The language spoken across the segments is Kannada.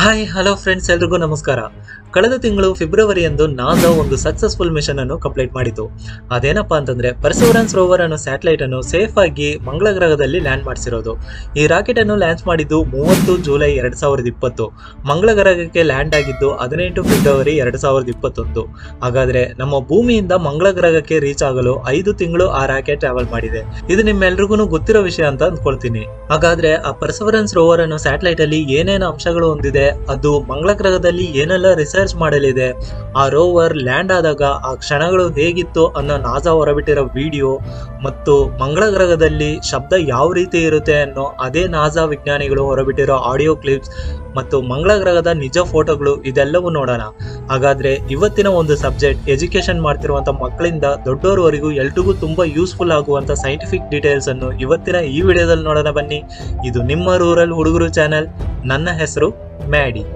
ಹಾಯ್ ಹಲೋ ಫ್ರೆಂಡ್ಸ್ ಎಲ್ರಿಗೂ ನಮಸ್ಕಾರ ಕಳೆದ ತಿಂಗಳು ಫೆಬ್ರವರಿಯಂದು ನಾಸಾ ಒಂದು ಸಕ್ಸಸ್ಫುಲ್ ಮಿಷನ್ ಅನ್ನು ಕಂಪ್ಲೀಟ್ ಮಾಡಿತು ಅದೇನಪ್ಪಾ ಅಂತಂದ್ರೆ ಪರ್ಸವರೆನ್ಸ್ ರೋವರ್ ಅನ್ನೋ ಸ್ಯಾಟಲೈಟ್ ಅನ್ನು ಸೇಫ್ ಆಗಿ ಮಂಗಳ ಗ್ರಹದಲ್ಲಿ ಲ್ಯಾಂಡ್ ಮಾಡಿಸಿರೋದು ಈ ರಾಕೆಟ್ ಅನ್ನು ಲಾಂಚ್ ಮಾಡಿದ್ದು ಮೂವತ್ತು ಜುಲೈ ಎರಡ್ ಸಾವಿರದ ಇಪ್ಪತ್ತು ಮಂಗಳ ಗ್ರಹಕ್ಕೆ ಲ್ಯಾಂಡ್ ಆಗಿದ್ದು ಹದಿನೆಂಟು ಫೆಬ್ರವರಿ ಎರಡ್ ಸಾವಿರದ ಇಪ್ಪತ್ತೊಂದು ಹಾಗಾದ್ರೆ ನಮ್ಮ ಭೂಮಿಯಿಂದ ಮಂಗಳ ಗ್ರಹಕ್ಕೆ ರೀಚ್ ಆಗಲು ಐದು ತಿಂಗಳು ಆ ರಾಕೆಟ್ ಟ್ರಾವೆಲ್ ಮಾಡಿದೆ ಇದು ನಿಮ್ಮೆಲ್ರಿಗೂ ಗೊತ್ತಿರೋ ವಿಷಯ ಅಂತ ಅಂದ್ಕೊಳ್ತೀನಿ ಹಾಗಾದ್ರೆ ಆ ಪರ್ಸವರೆನ್ಸ್ ರೋವರ್ ಅನ್ನೋ ಸ್ಯಾಟಲೈಟ್ ಅಲ್ಲಿ ಏನೇನು ಅಂಶಗಳು ಹೊಂದಿದೆ ಅದು ಮಂಗಳ ಗ್ರಹದಲ್ಲಿ ಏನೆಲ್ಲ ರಿಸರ್ಚ್ ಮಾಡಲಿದೆ ಆ ರೋವರ್ ಲ್ಯಾಂಡ್ ಆದಾಗ ಆ ಕ್ಷಣಗಳು ಹೇಗಿತ್ತು ಅನ್ನೋ ನಾಸಾ ಹೊರಬಿಟ್ಟಿರೋ ವಿಡಿಯೋ ಮತ್ತು ಮಂಗಳ ಗ್ರಹದಲ್ಲಿ ಶಬ್ದ ಯಾವ ರೀತಿ ಇರುತ್ತೆ ಅನ್ನೋ ಅದೇ ನಾಸಾ ವಿಜ್ಞಾನಿಗಳು ಹೊರಬಿಟ್ಟಿರೋ ಆಡಿಯೋ ಕ್ಲಿಪ್ಸ್ ಮತ್ತು ಮಂಗಳ ಗ್ರಹದ ನಿಜ ಫೋಟೋಗಳು ಇದೆಲ್ಲವೂ ನೋಡೋಣ ಹಾಗಾದ್ರೆ ಇವತ್ತಿನ ಒಂದು ಸಬ್ಜೆಕ್ಟ್ ಎಜುಕೇಶನ್ ಮಾಡ್ತಿರುವಂತ ಮಕ್ಕಳಿಂದ ದೊಡ್ಡೋರ್ವರೆಗೂ ಎಲ್ರಿಗೂ ತುಂಬಾ ಯೂಸ್ಫುಲ್ ಆಗುವಂತ ಸೈಂಟಿಫಿಕ್ ಡೀಟೇಲ್ಸ್ ಅನ್ನು ಇವತ್ತಿನ ಈ ವಿಡಿಯೋದಲ್ಲಿ ನೋಡೋಣ ಬನ್ನಿ ಇದು ನಿಮ್ಮ ರೂರಲ್ ಹುಡುಗರು ಚಾನೆಲ್ ನನ್ನ ಹೆಸರು ಮ್ಯಾಡಿ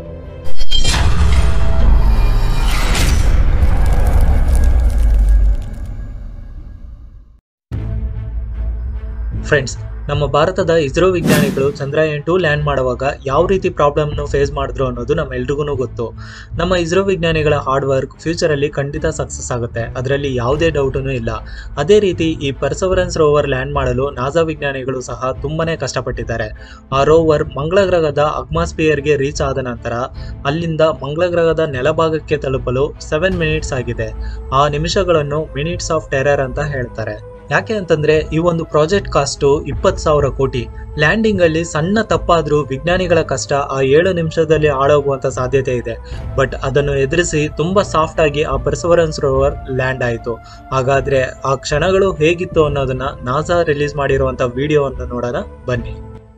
ಫ್ರೆಂಡ್ಸ್ ನಮ್ಮ ಭಾರತದ ಇಸ್ರೋ ವಿಜ್ಞಾನಿಗಳು ಚಂದ್ರಯಾನ್ ಟು ಲ್ಯಾಂಡ್ ಮಾಡುವಾಗ ಯಾವ ರೀತಿ ಪ್ರಾಬ್ಲಮ್ನು ಫೇಸ್ ಮಾಡಿದ್ರು ಅನ್ನೋದು ನಮ್ಮೆಲ್ರಿಗೂ ಗೊತ್ತು ನಮ್ಮ ಇಸ್ರೋ ವಿಜ್ಞಾನಿಗಳ ಹಾರ್ಡ್ ವರ್ಕ್ ಫ್ಯೂಚರಲ್ಲಿ ಖಂಡಿತ ಸಕ್ಸಸ್ ಆಗುತ್ತೆ ಅದರಲ್ಲಿ ಯಾವುದೇ ಡೌಟೂ ಇಲ್ಲ ಅದೇ ರೀತಿ ಈ ಪರ್ಸವರೆನ್ಸ್ ರೋವರ್ ಲ್ಯಾಂಡ್ ಮಾಡಲು ನಾಸಾ ವಿಜ್ಞಾನಿಗಳು ಸಹ ತುಂಬಾನೇ ಕಷ್ಟಪಟ್ಟಿದ್ದಾರೆ ಆ ರೋವರ್ ಮಂಗಳ ಗ್ರಹದ ಅಗ್ಮಾಸ್ಪಿಯರ್ಗೆ ರೀಚ್ ಆದ ನಂತರ ಅಲ್ಲಿಂದ ಮಂಗಳ ಗ್ರಹದ ನೆಲಭಾಗಕ್ಕೆ ತಲುಪಲು ಸೆವೆನ್ ಮಿನಿಟ್ಸ್ ಆಗಿದೆ ಆ ನಿಮಿಷಗಳನ್ನು ಮಿನಿಟ್ಸ್ ಆಫ್ ಟೆರರ್ ಅಂತ ಹೇಳ್ತಾರೆ ಯಾಕೆ ಅಂತಂದ್ರೆ ಈ ಒಂದು ಪ್ರಾಜೆಕ್ಟ್ ಕಾಸ್ಟು ಇಪ್ಪತ್ತು ಸಾವಿರ ಕೋಟಿ ಲ್ಯಾಂಡಿಂಗ್ ಅಲ್ಲಿ ಸಣ್ಣ ತಪ್ಪಾದ್ರೂ ವಿಜ್ಞಾನಿಗಳ ಕಷ್ಟ ಆ ಏಳು ನಿಮಿಷದಲ್ಲಿ ಹಾಳಾಗುವಂತ ಸಾಧ್ಯತೆ ಇದೆ ಬಟ್ ಅದನ್ನು ಎದುರಿಸಿ ತುಂಬಾ ಸಾಫ್ಟ್ ಆಗಿ ಆ ಪರ್ಸವರೆನ್ಸ್ ರೋವರ್ ಲ್ಯಾಂಡ್ ಆಯಿತು ಹಾಗಾದ್ರೆ ಆ ಕ್ಷಣಗಳು ಹೇಗಿತ್ತು ಅನ್ನೋದನ್ನ ನಾಸಾ ರಿಲೀಸ್ ಮಾಡಿರುವಂತ ವಿಡಿಯೋವನ್ನು ನೋಡೋಣ ಬನ್ನಿ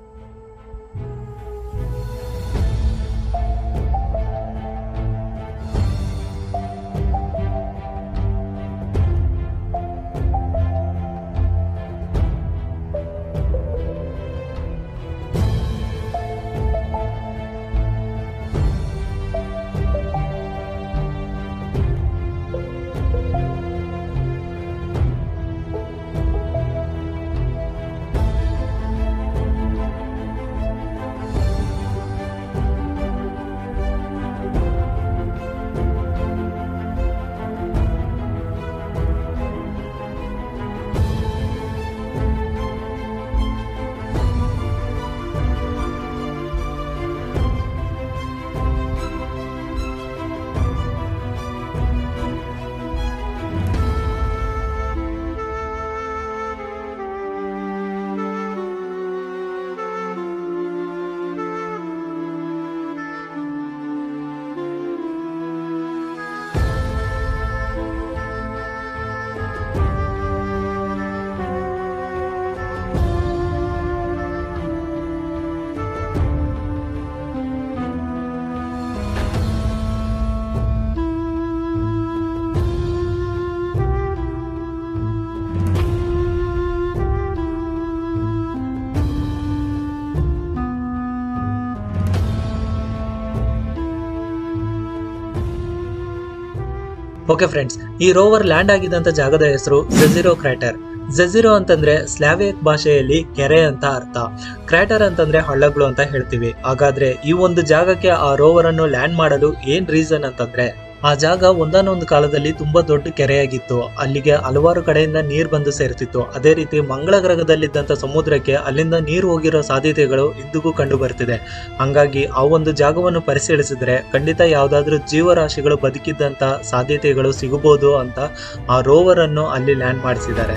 ಓಕೆ ಫ್ರೆಂಡ್ಸ್ ಈ ರೋವರ್ ಲ್ಯಾಂಡ್ ಆಗಿದ್ದಂತ ಜಾಗದ ಹೆಸರು ಜೆಜಿರೋ ಕ್ರ್ಯಾಟರ್ ಜೆಜಿರೋ ಅಂತಂದ್ರೆ ಸ್ಲಾವಿಯಕ್ ಭಾಷೆಯಲ್ಲಿ ಕೆರೆ ಅಂತ ಅರ್ಥ ಕ್ರ್ಯಾಟರ್ ಅಂತಂದ್ರೆ ಹಳ್ಳಗಳು ಅಂತ ಹೇಳ್ತೀವಿ ಹಾಗಾದ್ರೆ ಈ ಒಂದು ಜಾಗಕ್ಕೆ ಆ ರೋವರ್ ಅನ್ನು ಲ್ಯಾಂಡ್ ಮಾಡಲು ಏನ್ ರೀಸನ್ ಅಂತಂದ್ರೆ ಆ ಜಾಗ ಒಂದಾನೊಂದು ಕಾಲದಲ್ಲಿ ತುಂಬಾ ದೊಡ್ಡ ಕೆರೆಯಾಗಿತ್ತು ಅಲ್ಲಿಗೆ ಹಲವಾರು ಕಡೆಯಿಂದ ನೀರು ಬಂದು ಸೇರ್ತಿತ್ತು ಅದೇ ರೀತಿ ಮಂಗಳ ಗ್ರಹದಲ್ಲಿದ್ದಂಥ ಸಮುದ್ರಕ್ಕೆ ಅಲ್ಲಿಂದ ನೀರು ಹೋಗಿರೋ ಸಾಧ್ಯತೆಗಳು ಇಂದಿಗೂ ಕಂಡು ಬರ್ತಿದೆ ಹಂಗಾಗಿ ಆ ಒಂದು ಜಾಗವನ್ನು ಪರಿಶೀಲಿಸಿದ್ರೆ ಖಂಡಿತ ಯಾವುದಾದ್ರೂ ಜೀವರಾಶಿಗಳು ಬದುಕಿದ್ದಂಥ ಸಾಧ್ಯತೆಗಳು ಸಿಗಬಹುದು ಅಂತ ಆ ರೋವರ್ ಅನ್ನು ಅಲ್ಲಿ ಲ್ಯಾಂಡ್ ಮಾಡಿಸಿದ್ದಾರೆ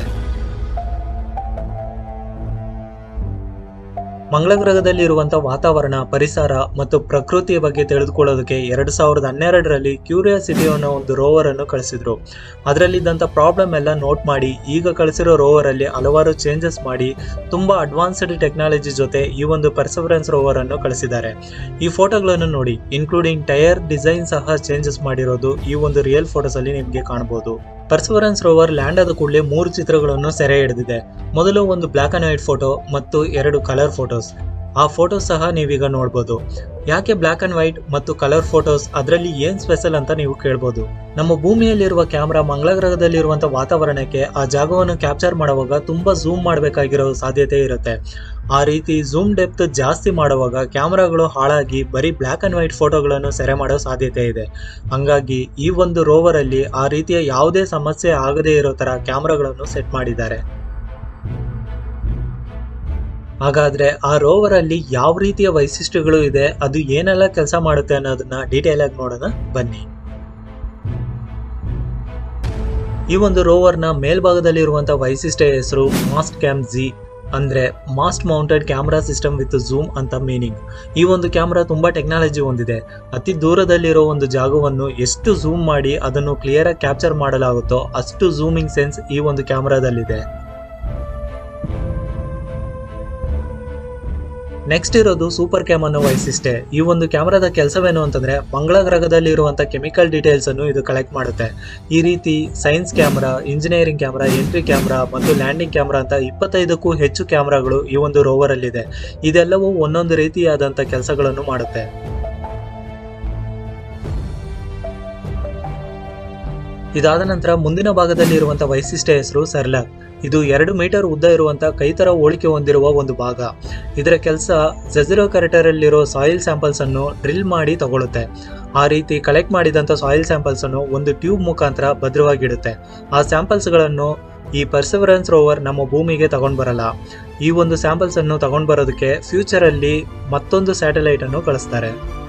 ಮಂಗಳ ಗ್ರಹದಲ್ಲಿ ಇರುವಂತಹ ವಾತಾವರಣ ಪರಿಸರ ಮತ್ತು ಪ್ರಕೃತಿಯ ಬಗ್ಗೆ ತಿಳಿದುಕೊಳ್ಳೋದಕ್ಕೆ ಎರಡು ಸಾವಿರದ ಹನ್ನೆರಡರಲ್ಲಿ ಕ್ಯೂರಿಯಾಸಿಟಿ ಅನ್ನೋ ಒಂದು ರೋವರ್ ಅನ್ನು ಕಳಿಸಿದ್ರು ಅದರಲ್ಲಿದ್ದಂಥ ಪ್ರಾಬ್ಲಮ್ ಎಲ್ಲ ನೋಟ್ ಮಾಡಿ ಈಗ ಕಳಿಸಿರೋ ರೋವರ್ ಅಲ್ಲಿ ಹಲವಾರು ಚೇಂಜಸ್ ಮಾಡಿ ತುಂಬಾ ಅಡ್ವಾನ್ಸ್ಡ್ ಟೆಕ್ನಾಲಜಿ ಜೊತೆ ಈ ಒಂದು ಪರ್ಸವರೆನ್ಸ್ ರೋವರ್ ಅನ್ನು ಕಳಿಸಿದ್ದಾರೆ ಈ ಫೋಟೋಗಳನ್ನು ನೋಡಿ ಇನ್ಕ್ಲೂಡಿಂಗ್ ಟೈರ್ ಡಿಸೈನ್ ಸಹ ಚೇಂಜಸ್ ಮಾಡಿರೋದು ಈ ಒಂದು ರಿಯಲ್ ಫೋಟೋಸ್ ಅಲ್ಲಿ ನಿಮಗೆ ಕಾಣಬಹುದು ಪರ್ಸವರೆನ್ಸ್ ರೋವರ್ ಲ್ಯಾಂಡ್ ಆದ ಕೂಡಲೇ ಮೂರು ಚಿತ್ರಗಳನ್ನು ಸೆರೆ ಹಿಡಿದಿದೆ ಮೊದಲು ಒಂದು ಬ್ಲಾಕ್ ಅಂಡ್ ವೈಟ್ ಫೋಟೋ ಮತ್ತು ಎರಡು ಕಲರ್ ಫೋಟೋಸ್ ಆ ಫೋಟೋಸ್ ಸಹ ನೀವೀಗ ನೋಡ್ಬೋದು ಯಾಕೆ ಬ್ಲ್ಯಾಕ್ ಅಂಡ್ ವೈಟ್ ಮತ್ತು ಕಲರ್ ಫೋಟೋಸ್ ಅದರಲ್ಲಿ ಏನ್ ಸ್ಪೆಷಲ್ ಅಂತ ನೀವು ಕೇಳ್ಬೋದು ನಮ್ಮ ಭೂಮಿಯಲ್ಲಿರುವ ಕ್ಯಾಮ್ರಾ ಮಂಗಳ ಗ್ರಹದಲ್ಲಿರುವಂತಹ ವಾತಾವರಣಕ್ಕೆ ಆ ಜಾಗವನ್ನು ಕ್ಯಾಪ್ಚರ್ ಮಾಡುವಾಗ ತುಂಬಾ ಝೂಮ್ ಮಾಡಬೇಕಾಗಿರೋ ಸಾಧ್ಯತೆ ಇರುತ್ತೆ ಆ ರೀತಿ ಝೂಮ್ ಡೆಪ್ತ್ ಜಾಸ್ತಿ ಮಾಡುವಾಗ ಕ್ಯಾಮ್ರಾಗಳು ಹಾಳಾಗಿ ಬರೀ ಬ್ಲ್ಯಾಕ್ ಆ್ಯಂಡ್ ವೈಟ್ ಫೋಟೋಗಳನ್ನು ಸೆರೆ ಮಾಡೋ ಸಾಧ್ಯತೆ ಇದೆ ಹಂಗಾಗಿ ಈ ಒಂದು ರೋವರಲ್ಲಿ ಆ ರೀತಿಯ ಯಾವುದೇ ಸಮಸ್ಯೆ ಆಗದೇ ಇರೋ ಥರ ಕ್ಯಾಮ್ರಾಗಳನ್ನು ಸೆಟ್ ಮಾಡಿದ್ದಾರೆ ಹಾಗಾದ್ರೆ ಆ ರೋವರ್ ಅಲ್ಲಿ ಯಾವ ರೀತಿಯ ವೈಶಿಷ್ಟ್ಯಗಳು ಇದೆ ಅದು ಏನೆಲ್ಲ ಕೆಲಸ ಮಾಡುತ್ತೆ ಅನ್ನೋದನ್ನ ಡೀಟೇಲ್ ಆಗಿ ನೋಡೋಣ ಬನ್ನಿ ಈ ಒಂದು ರೋವರ್ನ ಮೇಲ್ಭಾಗದಲ್ಲಿರುವಂತಹ ವೈಶಿಷ್ಟ್ಯ ಹೆಸರು ಮಾಸ್ಟ್ ಕ್ಯಾಮ್ ಜಿ ಅಂದ್ರೆ mast mounted camera system with zoom ಅಂತ ಮೀನಿಂಗ್ ಈ ಒಂದು ಕ್ಯಾಮ್ರಾ ತುಂಬಾ ಟೆಕ್ನಾಲಜಿ ಹೊಂದಿದೆ ಅತಿ ದೂರದಲ್ಲಿರೋ ಒಂದು ಜಾಗವನ್ನು ಎಷ್ಟು ಝೂಮ್ ಮಾಡಿ ಅದನ್ನು ಕ್ಲಿಯರ್ ಆಗಿ ಕ್ಯಾಪ್ಚರ್ ಮಾಡಲಾಗುತ್ತೋ ಅಷ್ಟು ಝೂಮಿಂಗ್ ಸೆನ್ಸ್ ಈ ಒಂದು ಕ್ಯಾಮ್ರಾದಲ್ಲಿದೆ ನೆಕ್ಸ್ಟ್ ಇರೋದು ಸೂಪರ್ ಕ್ಯಾಮ್ ಅನ್ನೋ ವೈಶಿಷ್ಟ್ಯ ಈ ಒಂದು ಕ್ಯಾಮ್ರಾದ ಕೆಲಸವೇನು ಅಂತಂದ್ರೆ ಮಂಗಳ ಗ್ರಹದಲ್ಲಿ ಇರುವಂತ ಕೆಮಿಕಲ್ ಡೀಟೇಲ್ಸ್ ಅನ್ನು ಇದು ಕಲೆಕ್ಟ್ ಮಾಡುತ್ತೆ ಈ ರೀತಿ science camera engineering camera entry camera ಮತ್ತು ಲ್ಯಾಂಡಿಂಗ್ ಕ್ಯಾಮ್ರಾ ಅಂತ ಇಪ್ಪತ್ತೈದಕ್ಕೂ ಹೆಚ್ಚು ಕ್ಯಾಮ್ರಾಗಳು ಈ ಒಂದು ರೋವರ್ ಅಲ್ಲಿದೆ ಇದೆಲ್ಲವೂ ಒಂದೊಂದು ರೀತಿಯಾದಂತ ಕೆಲಸಗಳನ್ನು ಮಾಡುತ್ತೆ ಇದಾದ ನಂತರ ಮುಂದಿನ ಭಾಗದಲ್ಲಿ ಇರುವಂತಹ ವೈಶಿಷ್ಟ್ಯ ಹೆಸರು ಸರ್ಲಾಕ್ ಇದು ಎರಡು ಮೀಟರ್ ಉದ್ದ ಇರುವಂತಹ ಕೈತರ ಹೋಳಿಕೆ ಹೊಂದಿರುವ ಒಂದು ಭಾಗ ಇದರ ಕೆಲಸ ಜೆಜಿರೋ ಕರೆಟರಲ್ಲಿರೋ ಸಾಯಿಲ್ ಸ್ಯಾಂಪಲ್ಸ್ ಅನ್ನು ಡ್ರಿಲ್ ಮಾಡಿ ತಗೊಳುತ್ತೆ ಆ ರೀತಿ ಕಲೆಕ್ಟ್ ಮಾಡಿದಂಥ ಸಾಯಿಲ್ ಸ್ಯಾಂಪಲ್ಸ್ ಅನ್ನು ಒಂದು ಟ್ಯೂಬ್ ಮುಖಾಂತರ ಭದ್ರವಾಗಿಡುತ್ತೆ ಆ ಸ್ಯಾಂಪಲ್ಸ್ಗಳನ್ನು ಈ ಪರ್ಸವರೆನ್ಸ್ ರೋವರ್ ನಮ್ಮ ಭೂಮಿಗೆ ತಗೊಂಡು ಬರಲ್ಲ ಈ ಒಂದು ಸ್ಯಾಂಪಲ್ಸ್ ಅನ್ನು ತಗೊಂಡು ಬರೋದಕ್ಕೆ ಫ್ಯೂಚರ್ ಅಲ್ಲಿ ಮತ್ತೊಂದು ಸ್ಯಾಟಲೈಟ್ ಅನ್ನು ಕಳಿಸ್ತಾರೆ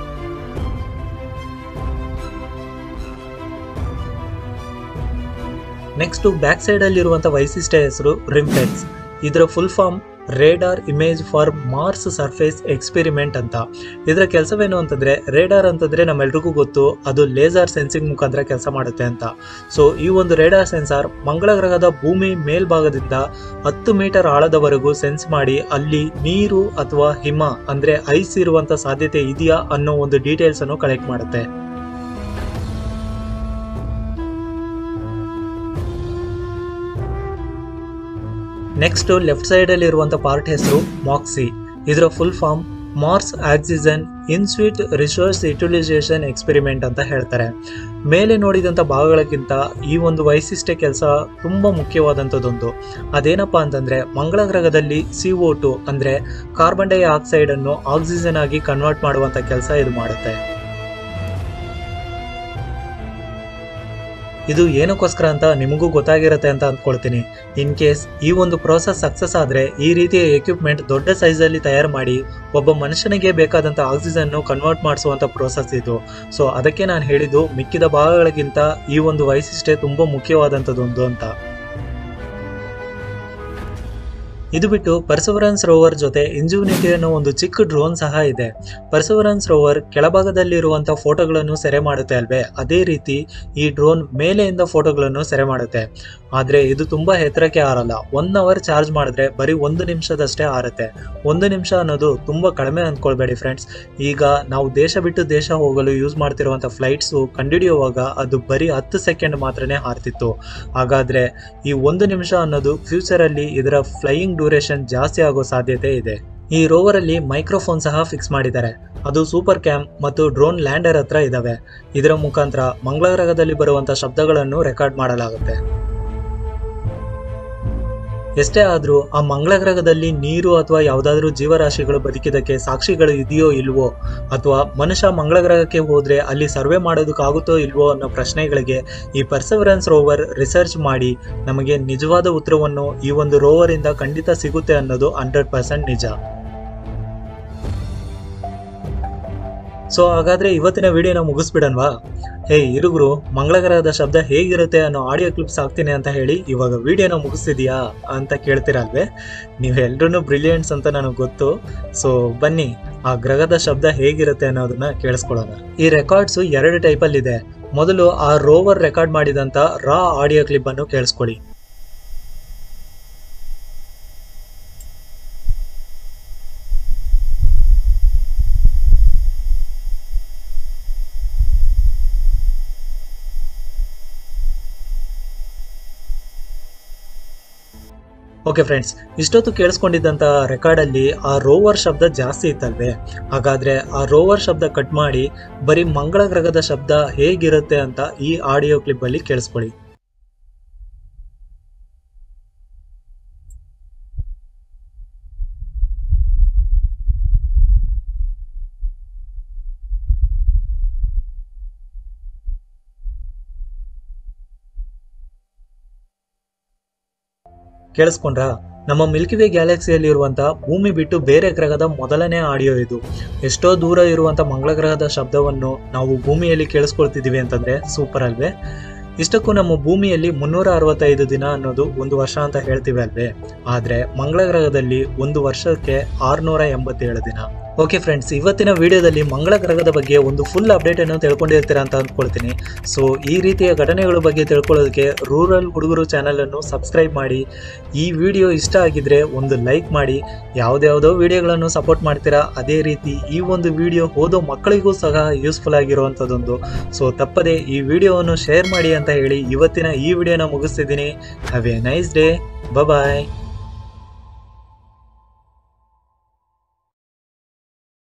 ನೆಕ್ಸ್ಟ್ ಬ್ಯಾಕ್ ಸೈಡ್ ಅಲ್ಲಿ ಇರುವಂತಹ ವೈಶಿಷ್ಟ್ಯ ಹೆಸರು ರಿಮ್ಫೆಕ್ಸ್ ಇದರ full form radar image for Mars surface experiment ಅಂತ ಇದರ ಕೆಲಸವೇನು ಅಂತಂದ್ರೆ ರೇಡಾರ್ ಅಂತಂದ್ರೆ ನಮ್ಮೆಲ್ರಿಗೂ ಗೊತ್ತು ಅದು ಲೇಸರ್ ಸೆನ್ಸಿಂಗ್ ಮುಖಾಂತರ ಕೆಲಸ ಮಾಡುತ್ತೆ ಅಂತ ಸೊ ಈ ಒಂದು ರೇಡಾರ್ ಸೆನ್ಸಾರ್ ಮಂಗಳ ಗ್ರಹದ ಭೂಮಿ ಮೇಲ್ಭಾಗದಿಂದ ಹತ್ತು ಮೀಟರ್ ಆಳದವರೆಗೂ ಸೆನ್ಸ್ ಮಾಡಿ ಅಲ್ಲಿ ನೀರು ಅಥವಾ ಹಿಮ ಅಂದ್ರೆ ಐಸ್ ಇರುವಂತ ಸಾಧ್ಯತೆ ಇದೆಯಾ ಅನ್ನೋ ಒಂದು ಡೀಟೇಲ್ಸ್ ಅನ್ನು ಕಲೆಕ್ಟ್ ಮಾಡುತ್ತೆ ನೆಕ್ಸ್ಟ್ ಲೆಫ್ಟ್ ಸೈಡ್ ಅಲ್ಲಿ ಇರುವಂತ ಪಾರ್ಟ್ ಹೆಸರು ಮಾಕ್ಸಿ ಇದರ full form Mars oxygen in situ resource utilization experiment ಅಂತ ಹೇಳ್ತಾರೆ ಮೇಲೆ ನೋಡಿದಂಥ ಭಾಗಗಳಕ್ಕಿಂತ ಈ ಒಂದು ವೈಶಿಷ್ಟ್ಯ ಕೆಲಸ ತುಂಬ ಮುಖ್ಯವಾದಂಥದ್ದೊಂದು ಅದೇನಪ್ಪ ಅಂತಂದ್ರೆ ಮಂಗಳ ಗ್ರಹದಲ್ಲಿ ಸಿ ಓ ಟು ಅಂದ್ರೆ ಕಾರ್ಬನ್ ಡೈ ಆಕ್ಸೈಡ್ ಅನ್ನು ಆಕ್ಸಿಜನ್ ಆಗಿ ಕನ್ವರ್ಟ್ ಮಾಡುವಂತ ಕೆಲಸ ಇದು ಮಾಡುತ್ತೆ ಇದು ಏನಕ್ಕೋಸ್ಕರ ಅಂತ ನಿಮಗೂ ಗೊತ್ತಾಗಿರುತ್ತೆ ಅಂತ ಅಂದ್ಕೊಳ್ತೀನಿ ಇನ್ ಕೇಸ್ ಈ ಒಂದು ಪ್ರೋಸೆಸ್ ಸಕ್ಸಸ್ ಆದ್ರೆ ಈ ರೀತಿಯ ಎಕ್ವಿಪ್ಮೆಂಟ್ ದೊಡ್ಡ ಸೈಜಲ್ಲಿ ತಯಾರು ಮಾಡಿ ಒಬ್ಬ ಮನುಷ್ಯನಿಗೆ ಬೇಕಾದಂತ ಆಕ್ಸಿಜನ್ ಕನ್ವರ್ಟ್ ಮಾಡಿಸುವಂತ ಪ್ರೋಸೆಸ್ ಇದು ಸೊ ಅದಕ್ಕೆ ನಾನು ಹೇಳಿದ್ದು ಮಿಕ್ಕಿದ ಭಾಗಗಳಿಗಿಂತ ಈ ಒಂದು ವೈಶಿಷ್ಟ್ಯ ತುಂಬಾ ಮುಖ್ಯವಾದಂಥದ್ದೊಂದು ಅಂತ ಇದು ಬಿಟ್ಟು ಪರ್ಸವರೆನ್ಸ್ ರೋವರ್ ಜೊತೆ ಇಂಜುನಿಟಿ ಅನ್ನೋ ಒಂದು ಚಿಕ್ಕ ಡ್ರೋನ್ ಸಹ ಇದೆ ಪರ್ಸವರೆನ್ಸ್ ರೋವರ್ ಕೆಳಭಾಗದಲ್ಲಿರುವಂತಹ ಫೋಟೋಗಳನ್ನು ಸೆರೆ ಮಾಡುತ್ತೆ ಅಲ್ವೇ ಅದೇ ರೀತಿ ಈ ಡ್ರೋನ್ ಮೇಲೆಯಿಂದ ಫೋಟೋಗಳನ್ನು ಸೆರೆ ಮಾಡುತ್ತೆ ಆದ್ರೆ ಇದು ತುಂಬಾ ಎತ್ತರಕ್ಕೆ ಹಾರಲ್ಲ ಒನ್ ಅವರ್ ಚಾರ್ಜ್ ಮಾಡಿದ್ರೆ ಬರೀ ಒಂದು ನಿಮಿಷದಷ್ಟೇ ಹಾರುತ್ತೆ ಒಂದು ನಿಮಿಷ ಅನ್ನೋದು ತುಂಬಾ ಕಡಿಮೆ ಅಂದ್ಕೊಳ್ಬೇಡಿ ಫ್ರೆಂಡ್ಸ್ ಈಗ ನಾವು ದೇಶ ಬಿಟ್ಟು ದೇಶ ಹೋಗಲು ಯೂಸ್ ಮಾಡ್ತಿರುವಂತ ಫ್ಲೈಟ್ಸು ಕಂಡುಹಿಡಿಯುವಾಗ ಅದು ಬರೀ ಹತ್ತು ಸೆಕೆಂಡ್ ಮಾತ್ರನೇ ಹಾರ್ತಿತ್ತು ಹಾಗಾದ್ರೆ ಈ ಒಂದು ನಿಮಿಷ ಅನ್ನೋದು ಫ್ಯೂಚರ್ ಅಲ್ಲಿ ಇದರ ಫ್ಲೈಯಿಂಗ್ ಡ್ಯೂರೇಷನ್ ಜಾಸ್ತಿ ಆಗೋ ಸಾಧ್ಯತೆ ಇದೆ ಈ ರೋವರ್ ಅಲ್ಲಿ ಮೈಕ್ರೋಫೋನ್ ಸಹ ಫಿಕ್ಸ್ ಮಾಡಿದ್ದಾರೆ ಅದು ಸೂಪರ್ ಕ್ಯಾಮ್ ಮತ್ತು ಡ್ರೋನ್ ಲ್ಯಾಂಡರ್ ಹತ್ರ ಇದಾವೆ ಇದರ ಮುಖಾಂತರ ಮಂಗಳ ಗ್ರಹದಲ್ಲಿ ಬರುವಂತ ಶಬ್ದಗಳನ್ನು ರೆಕಾರ್ಡ್ ಮಾಡಲಾಗುತ್ತೆ ಎಷ್ಟೇ ಆದ್ರೂ ಆ ಮಂಗಳ ಗ್ರಹದಲ್ಲಿ ನೀರು ಅಥವಾ ಯಾವುದಾದ್ರೂ ಜೀವರಾಶಿಗಳು ಬದುಕಿದಕ್ಕೆ ಸಾಕ್ಷಿಗಳು ಇದೆಯೋ ಇಲ್ವೋ ಅಥವಾ ಮನುಷ್ಯ ಮಂಗಳ ಗ್ರಹಕ್ಕೆ ಹೋದ್ರೆ ಅಲ್ಲಿ ಸರ್ವೆ ಮಾಡೋದಕ್ಕಾಗುತ್ತೋ ಇಲ್ವೋ ಅನ್ನೋ ಪ್ರಶ್ನೆಗಳಿಗೆ ಈ ಪರ್ಸವರೆನ್ಸ್ ರೋವರ್ ರಿಸರ್ಚ್ ಮಾಡಿ ನಮಗೆ ನಿಜವಾದ ಉತ್ತರವನ್ನು ಈ ಒಂದು ರೋವರ್ ಇಂದ ಖಂಡಿತ ಸಿಗುತ್ತೆ ಅನ್ನೋದು ಹಂಡ್ರೆಡ್ ಪರ್ಸೆಂಟ್ ನಿಜ ಸೊ ಹಾಗಾದ್ರೆ ಇವತ್ತಿನ ವಿಡಿಯೋನ ಮುಗಿಸ್ಬಿಡನ್ವಾ ಹೇ ಇರುಗುರು ಮಂಗಳ ಗ್ರಹದ ಶಬ್ದ ಹೇಗಿರುತ್ತೆ ಅನ್ನೋ ಆಡಿಯೋ ಕ್ಲಿಪ್ಸ್ ಹಾಕ್ತೀನಿ ಅಂತ ಹೇಳಿ ಇವಾಗ ವಿಡಿಯೋನ ಮುಗಿಸ್ತಿದ್ಯಾ ಅಂತ ಕೇಳ್ತೀರಲ್ವೇ ನೀವೆಲ್ರೂ ಬ್ರಿಲಿಯಂಟ್ಸ್ ಅಂತ ನನಗೆ ಗೊತ್ತು ಸೊ ಬನ್ನಿ ಆ ಗ್ರಹದ ಶಬ್ದ ಹೇಗಿರುತ್ತೆ ಅನ್ನೋದನ್ನ ಕೇಳಿಸ್ಕೊಳ್ಳೋಣ ಈ ರೆಕಾರ್ಡ್ಸ್ ಎರಡು ಟೈಪಲ್ಲಿ ಇದೆ ಮೊದಲು ಆ ರೋವರ್ ರೆಕಾರ್ಡ್ ಮಾಡಿದಂತ ರಾ ಆಡಿಯೋ ಕ್ಲಿಪ್ ಅನ್ನು ಕೇಳಿಸ್ಕೊಳ್ಳಿ ಓಕೆ ಫ್ರೆಂಡ್ಸ್ ಇಷ್ಟೊತ್ತು ಕೇಳಿಸ್ಕೊಂಡಿದ್ದಂಥ ರೆಕಾರ್ಡಲ್ಲಿ ಆ ರೋವರ್ ಶಬ್ದ ಜಾಸ್ತಿ ಇತ್ತಲ್ವೇ ಹಾಗಾದ್ರೆ ಆ ರೋವರ್ ಶಬ್ದ ಕಟ್ ಮಾಡಿ ಬರೀ ಮಂಗಳ ಗ್ರಹದ ಶಬ್ದ ಹೇಗಿರುತ್ತೆ ಅಂತ ಈ ಆಡಿಯೋ ಕ್ಲಿಪ್ ಅಲ್ಲಿ ಕೇಳಿಸ್ಕೊಳ್ಳಿ ಕೇಳಿಸ್ಕೊಂಡ್ರಾ ನಮ್ಮ ಮಿಲ್ಕಿ ವೇ ಗ್ಯಾಲಕ್ಸಿಯಲ್ಲಿರುವಂಥ ಭೂಮಿ ಬಿಟ್ಟು ಬೇರೆ ಗ್ರಹದ ಮೊದಲನೇ ಆಡಿಯೋ ಇದು ಎಷ್ಟೋ ದೂರ ಇರುವಂಥ ಮಂಗಳ ಗ್ರಹದ ಶಬ್ದವನ್ನು ನಾವು ಭೂಮಿಯಲ್ಲಿ ಕೇಳಿಸ್ಕೊಳ್ತಿದ್ದೀವಿ ಅಂತಂದ್ರೆ ಸೂಪರ್ ಅಲ್ವೇ ಇಷ್ಟಕ್ಕೂ ನಮ್ಮ ಭೂಮಿಯಲ್ಲಿ ಮುನ್ನೂರ ಅರವತ್ತೈದು ದಿನ ಅನ್ನೋದು ಒಂದು ವರ್ಷ ಅಂತ ಹೇಳ್ತೀವಿ ಅಲ್ವೇ ಆದರೆ ಮಂಗಳ ಗ್ರಹದಲ್ಲಿ ಒಂದು ವರ್ಷಕ್ಕೆ ಆರುನೂರ ಎಂಬತ್ತೇಳು ದಿನ ಓಕೆ ಫ್ರೆಂಡ್ಸ್ ಇವತ್ತಿನ ವಿಡಿಯೋದಲ್ಲಿ ಮಂಗಳ ಗ್ರಹದ ಬಗ್ಗೆ ಒಂದು ಫುಲ್ ಅಪ್ಡೇಟ್ ಅನ್ನು ತಿಳ್ಕೊಂಡಿರ್ತೀರಾ ಅಂತ ಅಂದ್ಕೊಳ್ತೀನಿ ಸೊ ಈ ರೀತಿಯ ಘಟನೆಗಳ ಬಗ್ಗೆ ತಿಳ್ಕೊಳ್ಳೋದಕ್ಕೆ ರೂರಲ್ ಹುಡುಗರು ಚಾನಲ್ ಅನ್ನು ಸಬ್ಸ್ಕ್ರೈಬ್ ಮಾಡಿ ಈ ವಿಡಿಯೋ ಇಷ್ಟ ಆಗಿದ್ರೆ ಒಂದು ಲೈಕ್ ಮಾಡಿ ಯಾವುದ್ಯಾವುದೋ ವಿಡಿಯೋಗಳನ್ನು ಸಪೋರ್ಟ್ ಮಾಡ್ತೀರಾ ಅದೇ ರೀತಿ ಈ ಒಂದು ವಿಡಿಯೋ ಓದೋ ಮಕ್ಕಳಿಗೂ ಸಹ ಯೂಸ್ಫುಲ್ ಆಗಿರುವಂಥದ್ದೊಂದು ಸೊ ತಪ್ಪದೆ ಈ ವಿಡಿಯೋವನ್ನು ಶೇರ್ ಮಾಡಿ ಅಂತ ಹೇಳಿ ಇವತ್ತಿನ ಈ ವಿಡಿಯೋನ ಮುಗಿಸ್ತಿದ್ದೀನಿ have a nice day bye